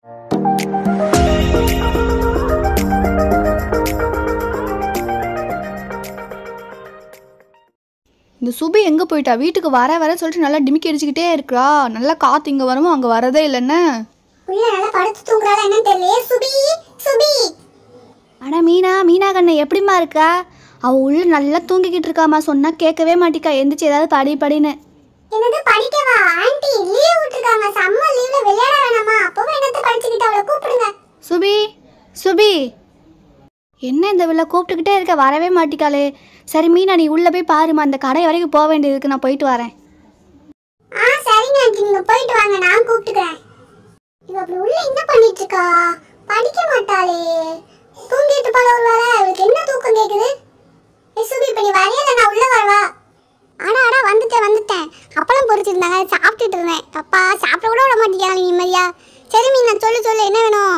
இந்த சுபி எங்கே போயிட்டா வீட்டுக்கு வர வர சொல்லிட்டு நல்லா டிமிக்கி அடிச்சுக்கிட்டே இருக்கிறா நல்லா காற்று இங்கே வரவும் அங்கே வரதே இல்லைன்னு உள்ள நல்லா படுத்து தூங்குறாளா என்னன்னு தெரியலையே சுபி சுபி அட மீனா மீனா கண்ணை எப்படிம்மா இருக்கா அவள் உள்ள நல்லா தூங்கிக்கிட்டு இருக்காம்மா சொன்னால் கேட்கவே மாட்டிக்கா எந்திரிச்சு ஏதாவது படி படின்னு என்னது படிக்கவா ஆன்ட்டி லீவ் விட்டுருக்காங்க சம்மர் லீவ்ல விளையாட வேணாமா அப்பவும் என்னத்த படிச்சுக்கிட்டு அவளை கூப்பிடுங்க சுபி சுபி என்ன இந்த வில்ல கூப்பிட்டுக்கிட்டே இருக்க வரவே மாட்டிக்காளே சரி மீனா நீ உள்ளே போய் பாருமா அந்த கடை வரைக்கும் போக வேண்டியது இருக்கு நான் போயிட்டு வரேன் ஆ சரிங்க ஆன்ட்டி நீங்க போயிட்டு வாங்க நான் கூப்பிட்டுக்கிறேன் இவ அப்படி உள்ள என்ன பண்ணிட்டு இருக்கா படிக்க மாட்டாளே தூங்கிட்டு போல ஒரு வேலை அவளுக்கு என்ன தூக்கம் கேக்குது ஏ சுபி இப்ப நீ வரையில நான் உள்ள வரவா ஆடா ஆடா வந்துட்டேன் வந்துட்டேன் அப்பளம் பொரிச்சிருந்தாங்க சாப்பிட்டுட்டு இருந்தேன் அப்பா சாப்பிட கூட விட மாட்டேங்கிறாங்க நீ நிம்மதியா சரி மீ நான் சொல்லு சொல்லு என்ன வேணும்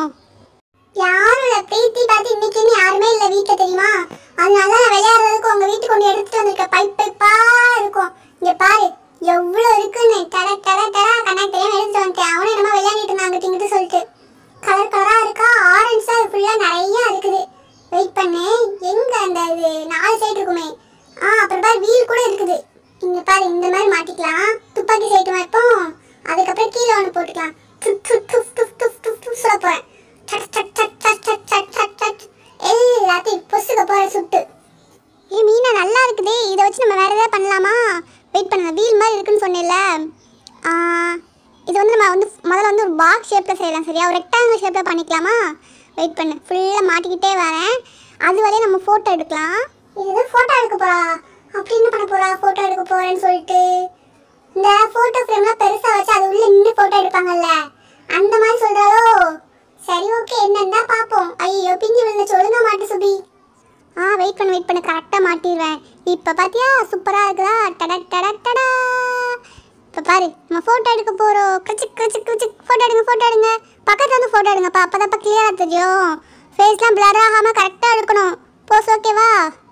யாரும் இல்ல பிரீத்தி பார்த்து இன்னைக்குன்னு யாருமே இல்ல வீட்டுல தெரியுமா அதனால நான் விளையாடுறதுக்கு உங்க வீட்டுக்கு ஒன்று எடுத்துட்டு வந்திருக்க பைப் பைப்பா இருக்கும் இங்க பாரு எவ்வளவு இருக்குன்னு டட டட டட கண்ணாடி தெரியாம எடுத்துட்டு வந்துட்டேன் அவனும் என்னமோ விளையாடிட்டு இருந்தாங்க திங்கிட்டு சொல்லிட்டு கலர் கலரா இருக்கா ஆரஞ்சு தான் ஃபுல்லா நிறைய இருக்குது வெயிட் பண்ணு எங்க அந்த இது நாலு சைடு இருக்குமே ஆ அப்புறம் பாரு வீல் கூட இருக்குது இங்க பாரு இந்த மாதிரி மாட்டிக்கலாம் துப்பாக்கி சைடு வைப்போம் அதுக்கப்புறம் கீழே ஒன்று போட்டுக்கலாம் டுப் டுப் டுப் டுப் டுப் டுப் டுப் சொல்ல போறேன் சட் சட் சட் சட் சட் சட் சட் சட் எல்லாத்தையும் பொசுக்க போற சுட்டு ஏ மீனா நல்லா இருக்குதே இதை வச்சு நம்ம வேற ஏதாவது பண்ணலாமா வெயிட் பண்ணுங்க வீல் மாதிரி இருக்குன்னு சொன்னேன்ல ஆ, இது வந்து நம்ம வந்து முதல்ல வந்து ஒரு பாக்ஸ் ஷேப்பில் செய்யலாம் சரியா ஒரு ரெக்டாங்கிள் ஷேப்பில் பண்ணிக்கலாமா வெயிட் பண்ணு ஃபுல்லாக மாட்டிக்கிட்டே வரேன் அது வரையும் நம்ம ஃபோட்டோ எடுக்கலாம் இது ஃபோட்டோ எடுக்க போறா அப்படி என்ன பண்ண போறா ஃபோட்டோ எடுக்க போறேன்னு சொல்லிட்டு இந்த ஃபோட்டோ ஃப்ரேம்லாம் பெருசாக வச்சு அது உள்ள நின்று ஃபோட்டோ எடுப்பாங்கல்ல அந்த மாதிரி சொல்றாளோ சரி ஓகே என்னன்னு தான் பார்ப்போம் ஐயோ பிஞ்சு விழுந்துச்சு ஒழுங்க மாட்டு சுபி ஆ வெயிட் பண்ணு வெயிட் பண்ணு கரெக்டாக மாட்டிடுவேன் இப்போ பார்த்தியா சூப்பராக இருக்குதா டட டட டடா இப்போ பாரு நம்ம ஃபோட்டோ எடுக்க போகிறோம் கிச்சிக் கிச்சிக் கிச்சிக் ஃபோட்டோ எடுங்க ஃபோட்டோ எடுங்க பக்கத்தில் வந்து ஃபோட்டோ எடுங்கப்பா அப்போ தான் கிளியராக தெரியும் ஃபேஸ்லாம் பிளர் ஆகாமல் கரெக்டாக எடுக்கணும் போஸ் ஓகேவா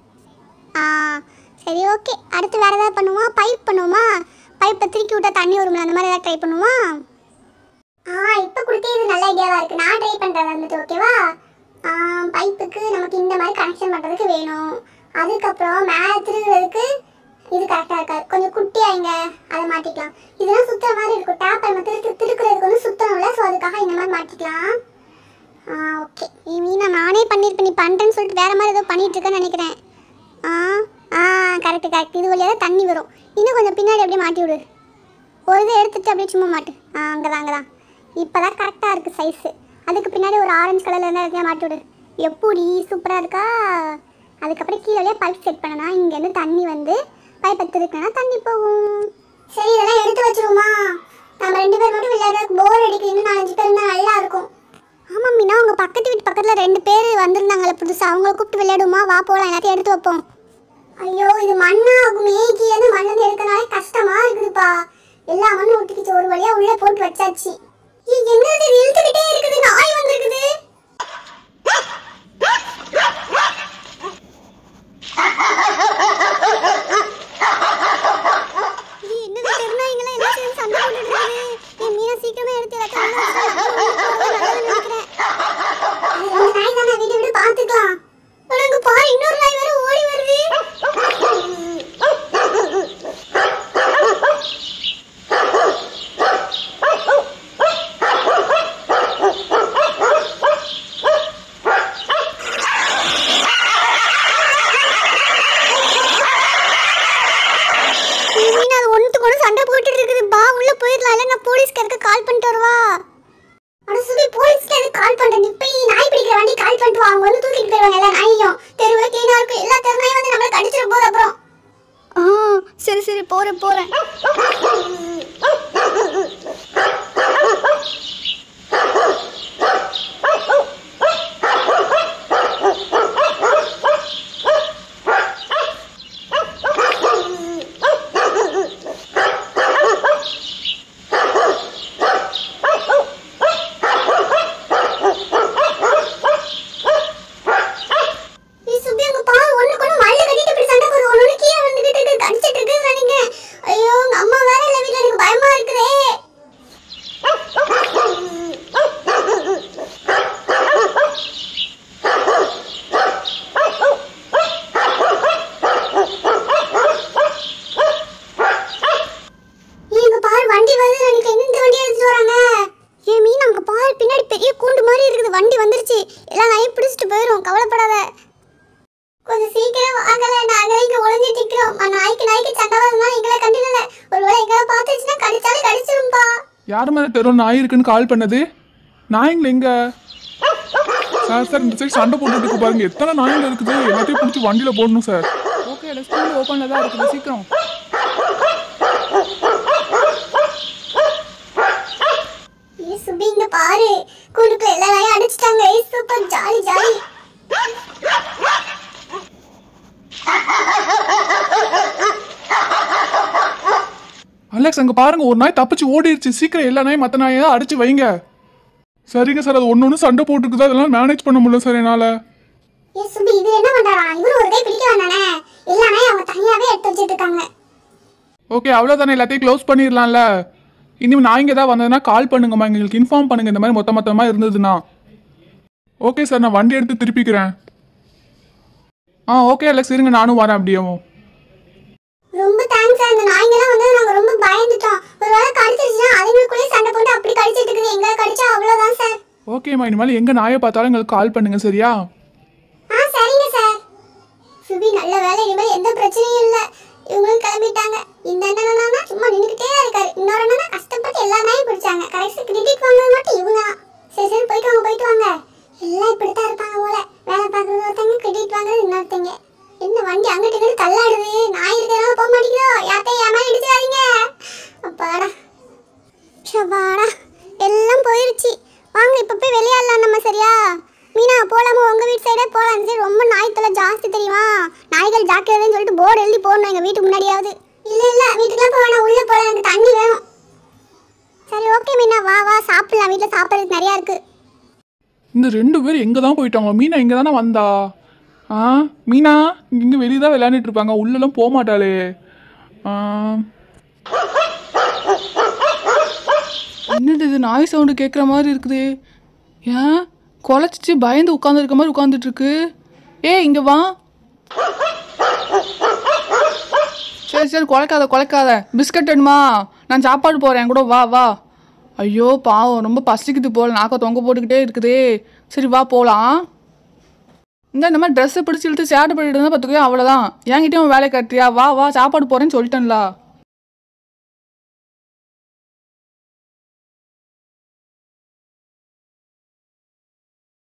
ஆ சரி ஓகே அடுத்து வேறு ஏதாவது பண்ணுவோமா பைப் பண்ணுவோமா பைப்பை திருக்கி விட்டா தண்ணி வரும்ல அந்த மாதிரி ஏதாவது ட்ரை பண்ணுவோமா ஆ இப்போ கொடுத்தே இது நல்ல ஐடியாவாக இருக்குது நான் ட்ரை பண்ணுறது வந்துட்டு ஓகேவா பைப்புக்கு நமக்கு இந்த மாதிரி கனெக்ஷன் பண்ணுறதுக்கு வேணும் அதுக்கப்புறம் மேலே திருகிறதுக்கு இது கரெக்டாக இருக்காது கொஞ்சம் குட்டியாங்க அதை மாட்டிக்கலாம் இதெல்லாம் சுத்துற மாதிரி இருக்கும் டேப் நம்ம திருக்கு திருக்கிறதுக்கு வந்து சுத்தணும்ல ஸோ அதுக்காக இந்த மாதிரி மாட்டிக்கலாம் ஆ ஓகே மீனா நானே பண்ணியிருப்பேன் நீ பண்ணுறேன்னு சொல்லிட்டு வேறு மாதிரி ஏதோ பண்ணிட்டு இருக்கேன்னு நினைக்கிறேன் ஆ ஆ கரெக்ட் கரெக்ட் இது வழியாக தான் தண்ணி வரும் இன்னும் கொஞ்சம் பின்னாடி அப்படியே மாட்டி விடு ஒரு இதை எடுத்துட்டு அப்படியே சும்மா மாட்டு ஆ அங்கே தான் அங்கே தான் இப்போ தான் கரெக்டாக இருக்குது சைஸு அதுக்கு பின்னாடி ஒரு ஆரஞ்சு கலரில் இருந்தால் எதையா மாட்டி விடு எப்படி சூப்பராக இருக்கா அதுக்கப்புறம் கீழே பைப் செட் பண்ணனா இங்கேருந்து தண்ணி வந்து பைப்பை திருக்கினா தண்ணி போகும் சரி இதெல்லாம் எடுத்து வச்சிருவோமா நம்ம ரெண்டு பேர் மட்டும் விளையாடுறதுக்கு போர் அடிக்கு இன்னும் நாலஞ்சு பேர் இருந்தால் நல்லா இருக்கும் ஆமாம் மீனா உங்கள் பக்கத்து வீட்டு பக்கத்தில் ரெண்டு பேர் வந்திருந்தாங்களே புதுசாக அவங்கள கூப்பிட்டு விளையாடுமா வா போகலாம் எல்லாத்தையும் எடுத்து வைப்போம் ஐயோ இது மண்ணாகுமே கீழே மண்ணு எடுக்கனாலே கஷ்டமா இருக்குதுப்பா எல்லா மண்ணும் ஒட்டிக்கிச்சு ஒரு வழியா உள்ள போட்டு வச்சாச்சு ஏய், என்னது இது இழுத்துக்கிட்டே இருக்குது நாய் வந்திருக்குது ஏய், என்னது தெருநாய்ங்களாம் என்ன செய்யுது? சண்டை போட்டுட்டு இருக்குது. ஏய், மீனா சீக்கிரமா எடுத்து எல்லாத்தையும் உள்ள வச்சிரு. நல்லதுன்னு நினைக்கிறேன். ஏய், அந்த நாய் தானே விடு விடு பாத்துக்கலாம் உனக்கு பாரு இன்னொரு நாய் வேற ஓடி வருது மீனா அது ஒண்ணுத்துக்கு ஒன்று சண்டை போட்டுட்டு இருக்குது பா உள்ள போயிடலாம் இல்ல நான் போலீஸ்காருக்கு கால் பண்ணிட்டு வருவா அட சுபி போலீஸ்க்கு எதுக்கு கால் பண்றேன் இப்ப நாய் பிடிக்கிற வண்டி கால் பண்ணிட்டு வா அவங்க வந்து தூக்கிட்டு போயிருவாங்க எல்லா நாயையும் தெருவுல கிளீனா இருக்கும் எல்லா தெருநாயும் வந்து நம்மள கடிச்சிட போகுது அப்புறம் ஆ சரி சரி போகிறேன் போகிறேன் நீ சுபி அங்க பாரு ஒண்ணு கொண்டு மல்ல கட்டிட்டு இப்படி சண்டை போடுது ஒண்ணு கீழே வந்துகிட்டு இருக்கு கடிச்சிட்டு இருக்கு நினைக்கிறேன் ஐயோ உங்க அம்மா வேற இல்ல வீட்ல வண்டி வந்துருச்சு எல்லா நாயும் பிடிச்சிட்டு போயிடும் கவலைப்படாத கொஞ்சம் சீக்கிரம் வாங்கல நாங்களே இங்க ஒளிஞ்சிட்டு இருக்கிறோம் அந்த நாய்க்கு நாய்க்கு சண்டை வரதுனா எங்களை கண்டுக்கல ஒருவேளை எங்களை பார்த்துச்சுன்னா கடிச்சாலும் கடிச்சிரும்பா யார் மேலே தெருவில் நாய் இருக்குன்னு கால் பண்ணது நாய்ங்கள எங்க சார் சார் இந்த சைடு சண்டை போட்டுட்டு இருக்கு பாருங்க எத்தனை நாய்ங்க இருக்குது எல்லாத்தையும் பிடிச்சி வண்டியில் போடணும் சார் ஓகே இல்லை ஸ்கூல் ஓப்பனில் தான் இருக்குது சீக்கிரம் ஏ சுபி இங்க பாரு கூண்டுக்குள்ள எல்லா நாயும் அடிச்சிட்டாங்க ஏ சூப்பர் ஜாலி ஜாலி அலெக்ஸ் அங்கே பாருங்க ஒரு நாய் தப்பிச்சு ஓடிடுச்சு சீக்கிரம் எல்லா நாயும் மற்ற நாயை அடிச்சு வைங்க சரிங்க சார் அது ஒன்று ஒன்று சண்டை போட்டுருக்குது அதெல்லாம் மேனேஜ் பண்ண முடியல சார் என்னால் ஏ சுபி இது என்ன பண்றான் இவரு ஒரு கை பிடிக்க வந்தானே எல்லா நாயும் அவங்க தனியாவே எடுத்து வச்சிட்டு இருக்காங்க ஓகே அவ்வளோதானே எல்லாத்தையும் க்ளோஸ் பண்ணிடலாம்ல இனிமேல் நாய்ங்க ஏதாவது வந்ததுன்னா கால் பண்ணுங்கம்மா எங்களுக்கு இன்ஃபார்ம் பண்ணுங்க இந்த மாதிரி மொத்த மொத்தமாக இருந்ததுன்னா ஓகே சார் நான் வண்டி எடுத்து திருப்பிக்கிறேன் ஆ ஓகே அலெக்ஸ் இருங்க நானும் வரேன் அப்படியேவும் ரொம்ப தேங்க்ஸ் அந்த நாய்ங்கெல்லாம் வந்து நாங்க ரொம்ப பயந்துட்டோம் ஒருவேளை கடிச்சிருச்சுன்னா அதுங்களுக்குள்ளே சண்டை போட்டு அப்படி கடிச்சிட்டு இருக்குது எங்களை கடிச்சா அவ்வளவுதான் சார் ஓகேம்மா இனிமேல் எங்கே நாயை பார்த்தாலும் எங்களுக்கு கால் பண்ணுங்க சரியா ஆ சரிங்க சார் சுபி நல்ல வேலை இனிமேல் எந்த பிரச்சனையும் இல்லை இவங்களும் கிளம்பிட்டாங்க இந்த அண்ணனா சும்மா நின்றுக்கிட்டே இருக்காரு இன்னொரு அண்ணனா கஷ்டப்பட்டு எல்லா நாயும் பிடிச்சாங்க கடைசி கிரெடிட் வாங்குறது மட்டும் இவங்க தான் சரி சரி போயிட்டு வாங்க போயிட்டு வாங்க எல்லாம் இப்படித்தான் இருப்பாங்க போல வேலை பார்க்குறது ஒருத்தங்க கிரெடிட் வாங்குறது இன்னொருத்தங்க என்ன வண்டி அங்கிட்டு இங்கிட்டு தள்ளாடுது நாய் இருக்கிறனால போக மாட்டேங்குதோ யார்த்தையும் ஏமா இடிச்சிடாதீங்க அப்பாடா ஷபாடா எல்லாம் போயிருச்சு வாங்க இப்போ போய் விளையாடலாம் நம்ம சரியா மீனா போலாமா உங்க வீட்டு சைடே போலாம் இந்த சைடு ரொம்ப நாய் தொல்லை ஜாஸ்தி தெரியுமா நாய்கள் ஜாக்கிரதைன்னு சொல்லிட்டு போர்டு எழுதி போடணும் எங்க வீட்டு முன்னாடியாவது இல்ல இல்ல வீட்டுக்குலாம் போக வேணாம் உள்ள போலாம் எனக்கு தண்ணி வேணும் சரி ஓகே மீனா வா வா சாப்பிடலாம் வீட்டில் சாப்பிட்றதுக்கு நிறையா இருக்கு இந்த ரெண்டு பேரும் எங்கே தான் போயிட்டாங்க மீனா இங்கே தானே வந்தா ஆ மீனா இங்கே வெளியே தான் விளையாண்டுட்டு இருப்பாங்க உள்ளெல்லாம் போக மாட்டாளே ஆ, என்னது இது நாய் சவுண்டு கேட்குற மாதிரி இருக்குது ஏன் குலைச்சிச்சு பயந்து உட்காந்துருக்க மாதிரி உட்காந்துட்டு இருக்கு ஏய் இங்கே வா சரி சரி குலைக்காத குலைக்காத பிஸ்கட் வேணுமா நான் சாப்பாடு போகிறேன் கூட வா வா ஐயோ பாவம் ரொம்ப பசிக்குது போல் நாக்க தொங்க போட்டுக்கிட்டே இருக்குதே சரி வா போகலாம் இந்த இந்த மாதிரி ட்ரெஸ்ஸை பிடிச்சி இழுத்து சேட்டை பண்ணிட்டு இருந்தால் பார்த்துக்கோ அவ்வளோதான் என்கிட்டயும் வேலை கட்டியா வா வா சாப்பாடு போகிறேன்னு சொல்லிட்டேன்ல